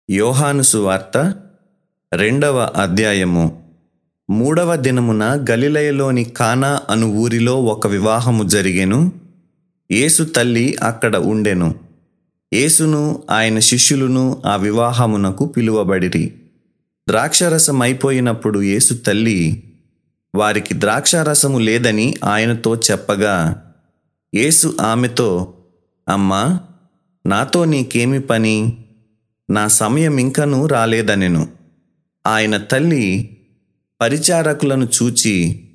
యోహాను సువార్త రెండవ అధ్యాయము మూడవ దినమున గలిలయలోని కానా అను ఊరిలో ఒక వివాహము జరిగెను యేసు తల్లి అక్కడ ఉండెను యేసును ఆయన శిష్యులను ఆ వివాహమునకు పిలువబడిరి ద్రాక్షరసం అయిపోయినప్పుడు యేసు తల్లి వారికి ద్రాక్షారసము లేదని ఆయనతో చెప్పగా యేసు ఆమెతో అమ్మా నాతో నీకేమి పని నా సమయం ఇంకనూ రాలేదనెను ఆయన తల్లి పరిచారకులను చూచి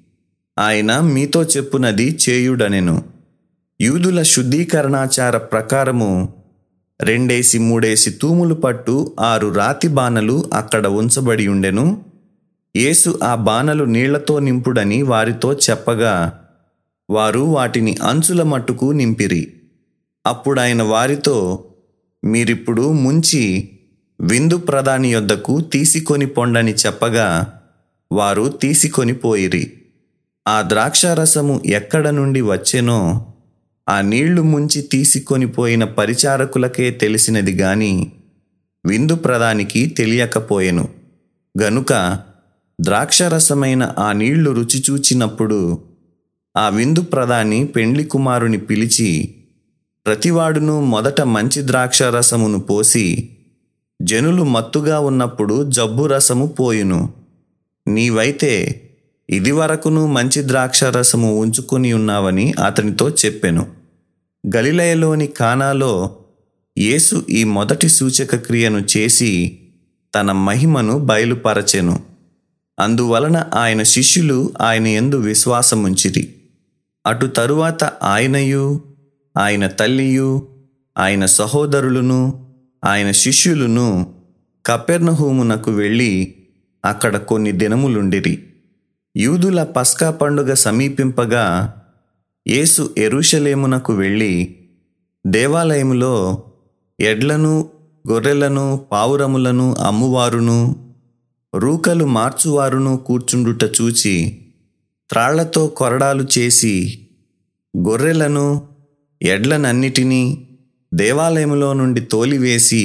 ఆయన మీతో చెప్పునది చేయుడనెను యూదుల శుద్ధీకరణాచార ప్రకారము రెండేసి మూడేసి తూములు పట్టు ఆరు రాతి బాణలు అక్కడ ఉంచబడి ఉండెను యేసు ఆ బాణలు నీళ్లతో నింపుడని వారితో చెప్పగా వారు వాటిని అంచుల మట్టుకు నింపిరి అప్పుడాయన వారితో మీరిప్పుడు ముంచి విందు ప్రధాని యొద్దకు తీసుకొని పొండని చెప్పగా వారు తీసుకొని పోయిరి ఆ ద్రాక్షారసము ఎక్కడ నుండి వచ్చెనో ఆ నీళ్లు ముంచి తీసుకొని పోయిన పరిచారకులకే తెలిసినది గాని విందు ప్రధానికి తెలియకపోయెను గనుక ద్రాక్షరసమైన ఆ నీళ్లు రుచి చూచినప్పుడు ఆ విందు ప్రధాని పెండ్లి కుమారుని పిలిచి ప్రతివాడును మొదట మంచి ద్రాక్షారసమును పోసి జనులు మత్తుగా ఉన్నప్పుడు జబ్బు రసము పోయును నీవైతే ఇదివరకును మంచి ద్రాక్షారసము ఉంచుకొని ఉన్నావని అతనితో చెప్పెను గలిలయలోని కానాలో యేసు ఈ మొదటి సూచక క్రియను చేసి తన మహిమను బయలుపరచెను అందువలన ఆయన శిష్యులు ఆయన యందు విశ్వాసముంచిరి అటు తరువాత ఆయనయు ఆయన తల్లియు ఆయన సహోదరులను ఆయన శిష్యులను కపెర్నహూమునకు వెళ్ళి అక్కడ కొన్ని దినములుండిరి యూదుల పస్కా పండుగ సమీపింపగా యేసు ఎరుషలేమునకు వెళ్ళి దేవాలయములో ఎడ్లను గొర్రెలను పావురములను అమ్మువారును రూకలు మార్చువారును కూర్చుండుట చూచి త్రాళ్లతో కొరడాలు చేసి గొర్రెలను ఎడ్లనన్నిటినీ దేవాలయములో నుండి తోలివేసి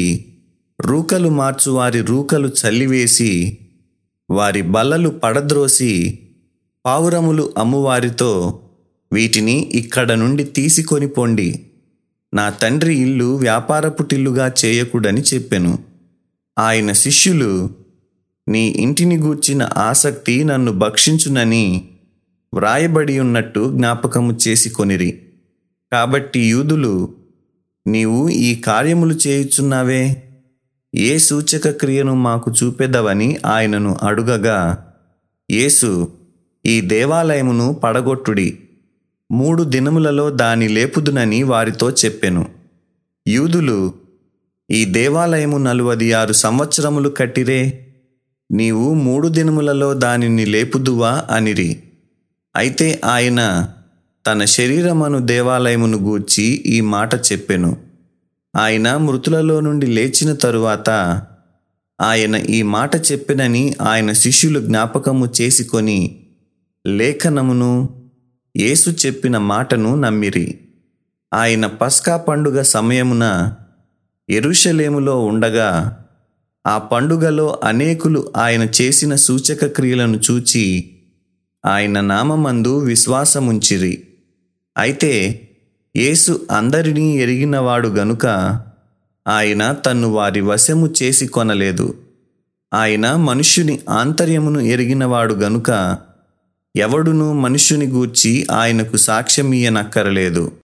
రూకలు మార్చువారి రూకలు చల్లివేసి వారి బల్లలు పడద్రోసి పావురములు అమ్మువారితో వీటిని ఇక్కడ నుండి తీసుకొని పొండి నా తండ్రి ఇల్లు వ్యాపారపుటిల్లుగా చేయకూడని చెప్పెను ఆయన శిష్యులు నీ ఇంటిని గూర్చిన ఆసక్తి నన్ను భక్షించునని వ్రాయబడి ఉన్నట్టు జ్ఞాపకము చేసుకొనిరి కాబట్టి యూదులు నీవు ఈ కార్యములు చేయుచున్నావే ఏ సూచక క్రియను మాకు చూపెదవని ఆయనను అడుగగా యేసు ఈ దేవాలయమును పడగొట్టుడి మూడు దినములలో దాని లేపుదునని వారితో చెప్పెను యూదులు ఈ దేవాలయము నలువది ఆరు సంవత్సరములు కట్టిరే నీవు మూడు దినములలో దానిని లేపుదువా అనిరి అయితే ఆయన తన శరీరమను దేవాలయమును గూర్చి ఈ మాట చెప్పెను ఆయన మృతులలో నుండి లేచిన తరువాత ఆయన ఈ మాట చెప్పెనని ఆయన శిష్యులు జ్ఞాపకము చేసుకొని లేఖనమును యేసు చెప్పిన మాటను నమ్మిరి ఆయన పస్కా పండుగ సమయమున ఎరుషలేములో ఉండగా ఆ పండుగలో అనేకులు ఆయన చేసిన సూచక క్రియలను చూచి ఆయన నామమందు విశ్వాసముంచిరి అయితే యేసు అందరినీ ఎరిగినవాడు గనుక ఆయన తన్ను వారి వశము చేసి కొనలేదు ఆయన మనుష్యుని ఆంతర్యమును ఎరిగినవాడు గనుక ఎవడునూ మనుష్యుని గూర్చి ఆయనకు సాక్ష్యమియ్యనక్కరలేదు